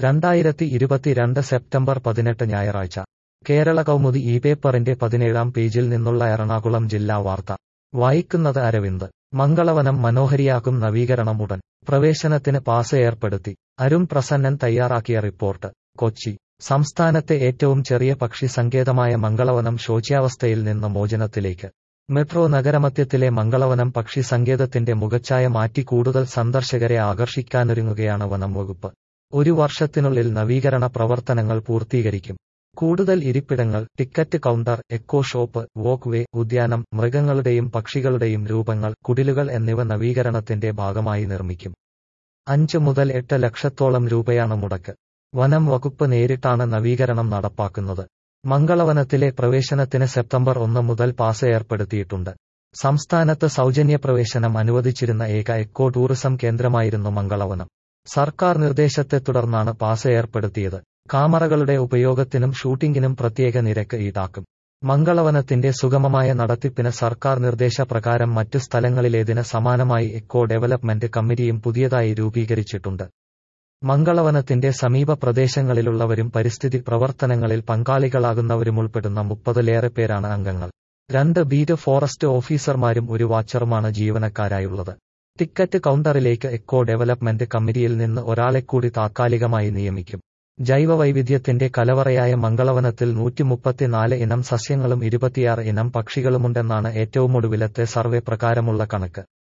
രണ്ടായിരത്തി ഇരുപത്തിരണ്ട് സെപ്റ്റംബർ പതിനെട്ട് ഞായറാഴ്ച കേരള കൗമുദി ഈ പേപ്പറിന്റെ പതിനേഴാം പേജിൽ നിന്നുള്ള എറണാകുളം ജില്ലാ വാർത്ത വായിക്കുന്നത് അരവിന്ദ് മംഗളവനം മനോഹരിയാക്കും നവീകരണം ഉടൻ പ്രവേശനത്തിന് പാസ് ഏർപ്പെടുത്തി അരുൺ പ്രസന്നൻ തയ്യാറാക്കിയ റിപ്പോർട്ട് കൊച്ചി സംസ്ഥാനത്തെ ഏറ്റവും ചെറിയ പക്ഷി സങ്കേതമായ മംഗളവനം ശോച്യാവസ്ഥയിൽ നിന്ന് മോചനത്തിലേക്ക് മെട്രോ നഗരമധ്യത്തിലെ മംഗളവനം പക്ഷി സങ്കേതത്തിന്റെ മുഖച്ഛായ മാറ്റി കൂടുതൽ സന്ദർശകരെ ആകർഷിക്കാനൊരുങ്ങുകയാണ് വനം വകുപ്പ് ഒരു വർഷത്തിനുള്ളിൽ നവീകരണ പ്രവർത്തനങ്ങൾ പൂർത്തീകരിക്കും കൂടുതൽ ഇരിപ്പിടങ്ങൾ ticket counter eco shop walkway ഉദ്യാനം മൃഗങ്ങളുടെയും പക്ഷികളുടെയും രൂപങ്ങൾ കുടിലുകൾ എന്നിവ നവീകരണത്തിന്റെ ഭാഗമായി നിർമ്മിക്കും അഞ്ച് മുതൽ എട്ട് ലക്ഷത്തോളം രൂപയാണ് മുടക്ക് വനം വകുപ്പ് നേരിട്ടാണ് നവീകരണം നടപ്പാക്കുന്നത് മംഗളവനത്തിലെ പ്രവേശനത്തിന് സെപ്റ്റംബർ ഒന്ന് മുതൽ പാസ് ഏർപ്പെടുത്തിയിട്ടുണ്ട് സംസ്ഥാനത്ത് സൗജന്യ പ്രവേശനം അനുവദിച്ചിരുന്ന ഏക എക്കോ ടൂറിസം കേന്ദ്രമായിരുന്നു മംഗളവനം സർക്കാർ നിർദ്ദേശത്തെ തുടർന്നാണ് പാസ് ഏർപ്പെടുത്തിയത് കാമറകളുടെ ഉപയോഗത്തിനും ഷൂട്ടിംഗിനും പ്രത്യേക നിരക്ക് ഈടാക്കും മംഗളവനത്തിന്റെ സുഗമമായ നടത്തിപ്പിന് സർക്കാർ നിർദ്ദേശപ്രകാരം മറ്റു സ്ഥലങ്ങളിലേതിന് സമാനമായി എക്കോ ഡെവലപ്മെന്റ് കമ്മിറ്റിയും പുതിയതായി രൂപീകരിച്ചിട്ടുണ്ട് മംഗളവനത്തിന്റെ സമീപ പ്രദേശങ്ങളിലുള്ളവരും പരിസ്ഥിതി പ്രവർത്തനങ്ങളിൽ പങ്കാളികളാകുന്നവരും ഉൾപ്പെടുന്ന മുപ്പതിലേറെ പേരാണ് അംഗങ്ങൾ രണ്ട് ബീറ്റ് ഫോറസ്റ്റ് ഓഫീസർമാരും ഒരു വാച്ചറുമാണ് ജീവനക്കാരായുള്ളത് ടിക്കറ്റ് കൗണ്ടറിലേക്ക് എക്കോ ഡെവലപ്മെന്റ് കമ്മിറ്റിയിൽ നിന്ന് ഒരാളെ കൂടി താത്കാലികമായി നിയമിക്കും ജൈവവൈവിധ്യത്തിന്റെ കലവറയായ മംഗളവനത്തിൽ നൂറ്റിമുപ്പത്തിനാല് ഇനം സസ്യങ്ങളും ഇരുപത്തിയാറ് ഇനം പക്ഷികളുമുണ്ടെന്നാണ് ഏറ്റവും ഒടുവിലത്തെ സർവേ പ്രകാരമുള്ള കണക്ക്